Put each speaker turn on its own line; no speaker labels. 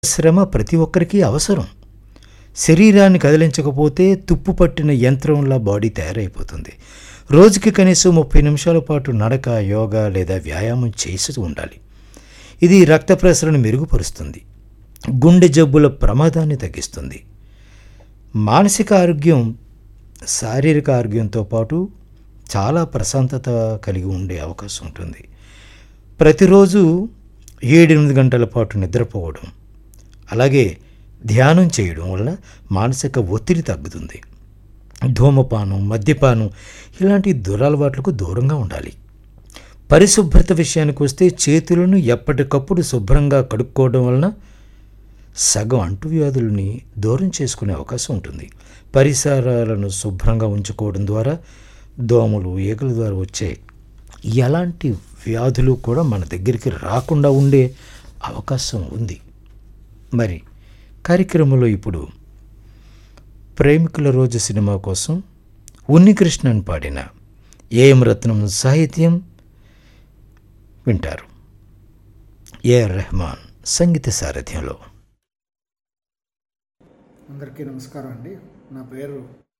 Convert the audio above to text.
శ్రమ ప్రతి ఒక్కరికి అవసరం శరీరాన్ని కదిలించకపోతే తుప్పు పట్టిన యంత్రంలా బాడీ తయారైపోతుంది రోజుకి కనీసం ముప్పై నిమిషాల పాటు నడక యోగా లేదా వ్యాయామం చేస్తూ ఉండాలి ఇది రక్త ప్రసరణ మెరుగుపరుస్తుంది గుండె జబ్బుల ప్రమాదాన్ని తగ్గిస్తుంది మానసిక ఆరోగ్యం శారీరక ఆరోగ్యంతో పాటు చాలా ప్రశాంతత కలిగి ఉండే అవకాశం ఉంటుంది ప్రతిరోజు ఏడెనిమిది గంటల పాటు నిద్రపోవడం అలాగే ధ్యానం చేయడం వల్ల మానసిక ఒత్తిడి తగ్గుతుంది ధూమపానం మద్యపానం ఇలాంటి దురలవాట్లకు దూరంగా ఉండాలి పరిశుభ్రత విషయానికి వస్తే చేతులను ఎప్పటికప్పుడు శుభ్రంగా కడుక్కోవడం వలన సగం అంటువ్యాధుల్ని దూరం చేసుకునే అవకాశం ఉంటుంది పరిసరాలను శుభ్రంగా ఉంచుకోవడం ద్వారా దోమలు ఈగల ద్వారా వచ్చే ఎలాంటి వ్యాధులు కూడా మన దగ్గరికి రాకుండా ఉండే అవకాశం ఉంది మరి కార్యక్రమంలో ఇప్పుడు ప్రేమికుల రోజు సినిమా కోసం ఉన్నికృష్ణన్ పాడిన ఏఎం రత్నం సాహిత్యం వింటారు ఏఆర్ రెహమాన్ సంగీత సారథ్యంలో
అందరికీ నమస్కారం అండి నా పేరు